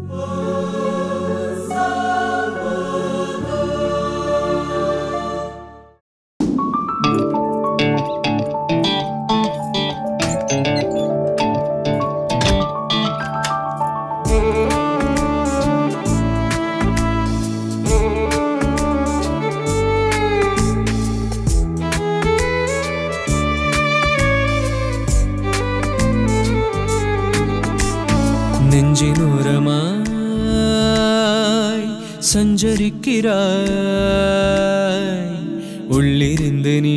நெஞ்சினோரமாய் சஞ்சரிக்கிறாய் உள்ளிருந்து நீ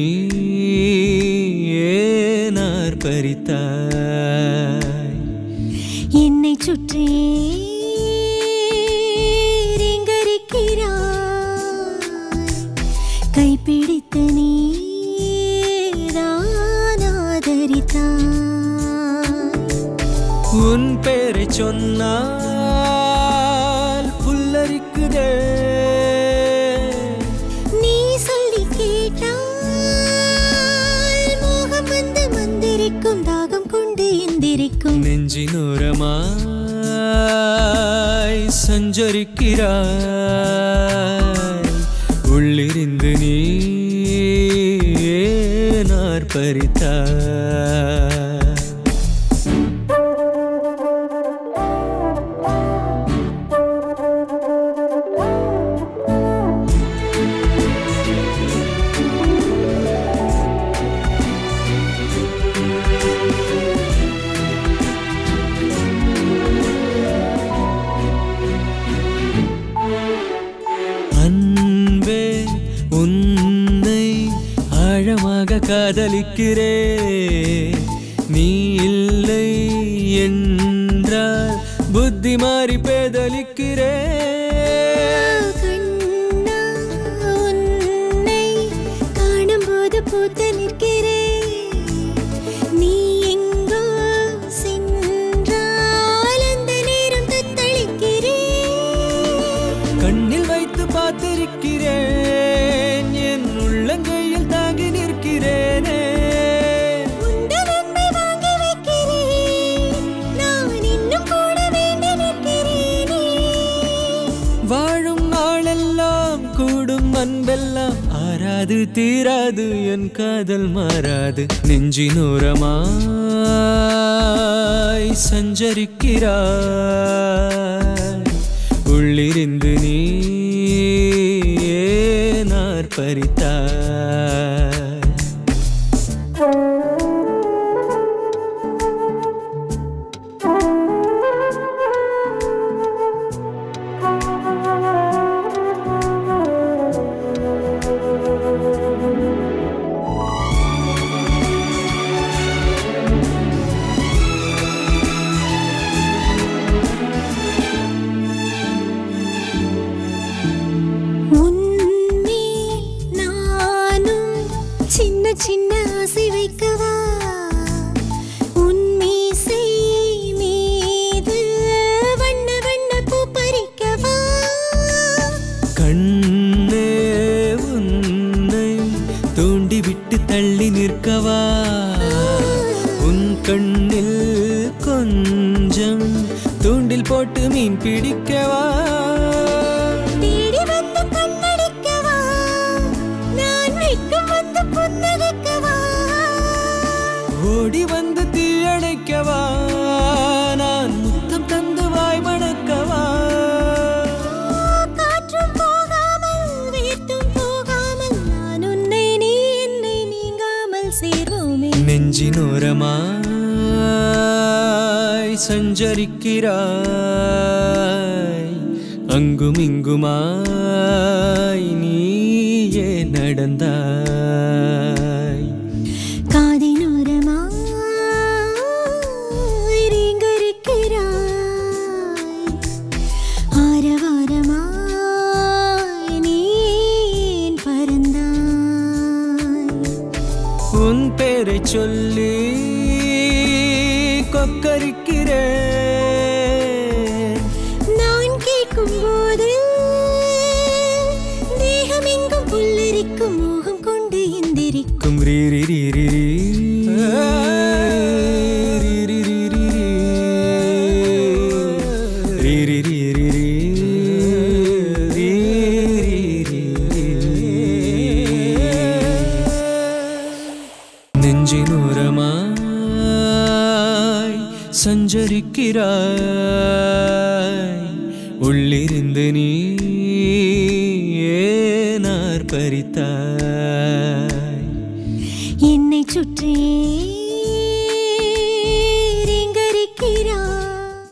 ஏனார் பறித்தாய் என்னை சுற்றி கைப்பிடித்து நீ ஆதரித்தாய் உன் பேரை சொன்னால் புல்லரிக்குதே நீ சொல்லி கேட்டால் மோகம் வந்து மந்திரிக்கும் தாகம் கொண்டு எந்திரிக்கும் நெஞ்சினோரமாய் சஞ்சரிக்கிறாய் உள்ளிருந்து நீ ஏனார் பறித்தாய் அன்பே உன்னை ஆழமாக காதலிக்கிறே நீ இல்லை என்றால் புத்தி மாறி பேதலிக்கிறே கண்ணா உன்னை காணும்போது பூத்து நிற்கிறேன் நீ எங்கோ சென்றால் அந்த நேரம் தத்தளிக்கிறேன் கண்ணில் வைத்து பார்த்திருக்கிறேன் என் உள்ளங்கையில் தாங்கி நிற்கிறேனே உந்தன் அன்பை வாங்கி வைக்கிறேன் நான் இன்னும் கூட வேண்டி நிற்கிறேனே வாழும் நாளெல்லாம் கூடும் அன்பெல்லாம் ஆறாது தீராது என் காதல் மாறாது நெஞ்சினோரமாய் சஞ்சரிக்கிறாய் உள்ளிருந்து நீ ஏனார் பறித்தாய் உன்மேல் நானும் சின்ன சின்ன ஆசை வைக்கவா உன் மீசை மீது வண்ண வண்ண பூ பறிக்கவா கண்ணே உன்னை தூண்டிவிட்டு தள்ளி நிற்கவா உன் கண்ணில் கொஞ்சம் தூண்டில் போட்டு மீன் பிடிக்கவா தேடி வந்து கண்ணடிக்கவா நான் வைக்கும் வந்து புன்னகைக்கவா ஓடி வந்து தீயணைக்கவா நான் முத்தம் தந்து வாய் மணக்கவா காற்றும் போகாமல் வேர்த்தும் போகாமல் நான் உன்னை நீ என்னை நீங்காமல் சேர்வோமே நெஞ்சினோரமாய் சஞ்சரிக்கிறாய் அங்கும் இங்குமாய் நீயே நடந்தாய் காதினோரமாய் ரீங்கரிக்கிறாய் ஆரவாரமாய் நீ ஏன் பறந்தாய் உன் பேரை சொல்லி கொக்கரிக்கிறேன் நான் கேட்கும் போது தேகம் எங்கும் புல்லரிக்கும் மோகம் கொண்டு எந்திரிக்கும் கும் ரீ ரீ ரீ ரீ ரீ. ரீ ரீ ரீ ரீ ரீ. ரீ ரீ நெஞ்சினோரமாய் சஞ்சரிக்கிறாய் உள்ளிருந்து நீ ஏனார் பறித்தாய் என்னை சுற்றி